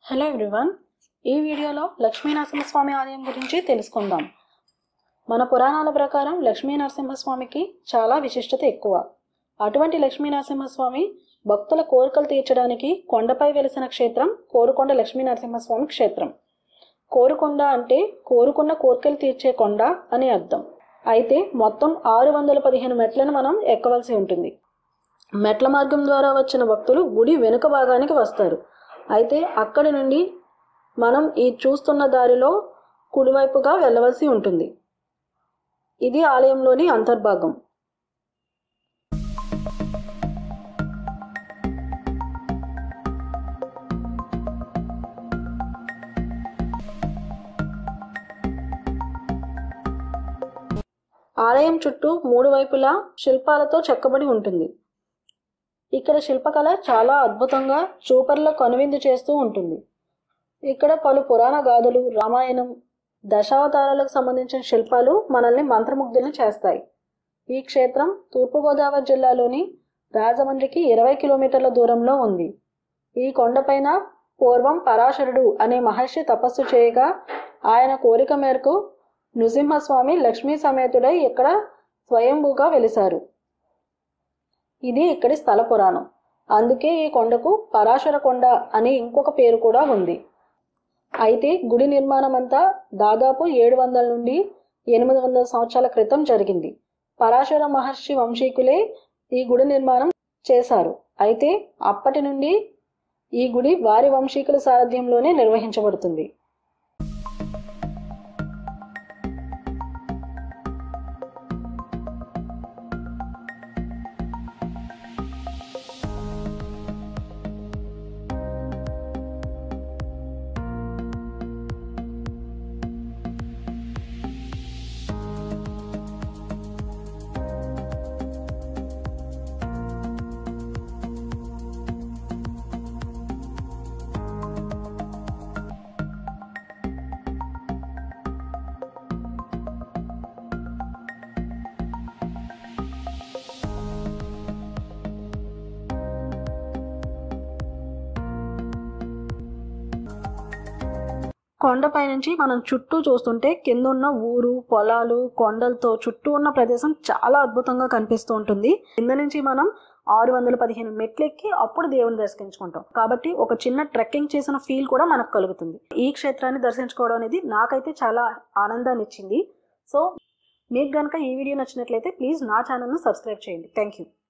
hello everyone ఈ వీడియోలో లక్ష్మీ నరసింహస్వామి ఆలయం గురించి తెలుసుకుందాం మన పురాణాల ప్రకారం లక్ష్మీ నరసింహస్వామికి చాలా విశిష్టత ఎక్కువ అటువంటి లక్ష్మీ నరసింహస్వామి భక్తుల కోరికలు తీర్చడానికి కొండపై వెలిసిన క్షేత్రం కోరుకొండ లక్ష్మీ నరసింహస్వామి క్షేత్రం కోరుకొండ అంటే కోరుకున్న కోరికలు తీర్చే కొండ అని అర్థం అయితే మొత్తం ఆరు వందల పదిహేను మెట్లను మనం ఎక్కవలసి ఉంటుంది మెట్ల మార్గం ద్వారా వచ్చిన భక్తులు గుడి వెనుక భాగానికి వస్తారు అయితే అక్కడి నుండి మనం ఈ చూస్తున్న దారిలో కుడివైపుగా వెళ్ళవలసి ఉంటుంది ఇది ఆలయంలోని అంతర్భాగం ఆలయం చుట్టూ మూడు వైపులా శిల్పాలతో చెక్కబడి ఉంటుంది ఇక్కడ శిల్పకళ చాలా అద్భుతంగా చూపర్లో కనువిందు చేస్తూ ఉంటుంది ఇక్కడ పలు పురాణ గాథలు రామాయణం దశావతారాలకు సంబంధించిన శిల్పాలు మనల్ని మంత్రముగ్ధులను చేస్తాయి ఈ క్షేత్రం తూర్పుగోదావరి జిల్లాలోని రాజమండ్రికి ఇరవై కిలోమీటర్ల దూరంలో ఉంది ఈ కొండపైన పూర్వం పరాశరుడు అనే మహర్షి తపస్సు చేయగా ఆయన కోరిక మేరకు నృసింహస్వామి లక్ష్మీ సమేతుడై ఇక్కడ స్వయంభూగా వెలిశారు ఇది ఇక్కడి స్థల పురాణం అందుకే ఈ కొండకు పరాశర కొండ అని ఇంకొక పేరు కూడా ఉంది అయితే గుడి నిర్మాణం అంతా దాదాపు ఏడు వందల నుండి ఎనిమిది వందల సంవత్సరాల క్రితం జరిగింది పరాశర మహర్షి వంశీకులే ఈ గుడి నిర్మాణం చేశారు అయితే అప్పటి నుండి ఈ గుడి వారి వంశీకుల సారథ్యంలోనే నిర్వహించబడుతుంది కొండపై నుంచి మనం చుట్టూ చూస్తుంటే కింద ఉన్న ఊరు పొలాలు కొండలతో చుట్టూ ఉన్న ప్రదేశం చాలా అద్భుతంగా కనిపిస్తూ ఉంటుంది కింద నుంచి మనం ఆరు వందల పదిహేను మెట్లెక్కి అప్పుడు దేవుని దర్శించుకుంటాం కాబట్టి ఒక చిన్న ట్రెక్కింగ్ చేసిన ఫీల్ కూడా మనకు కలుగుతుంది ఈ క్షేత్రాన్ని దర్శించుకోవడం అనేది నాకైతే చాలా ఆనందాన్ని ఇచ్చింది సో మీకు కనుక ఈ వీడియో నచ్చినట్లయితే ప్లీజ్ నా ఛానల్ను సబ్స్క్రైబ్ చేయండి థ్యాంక్ యూ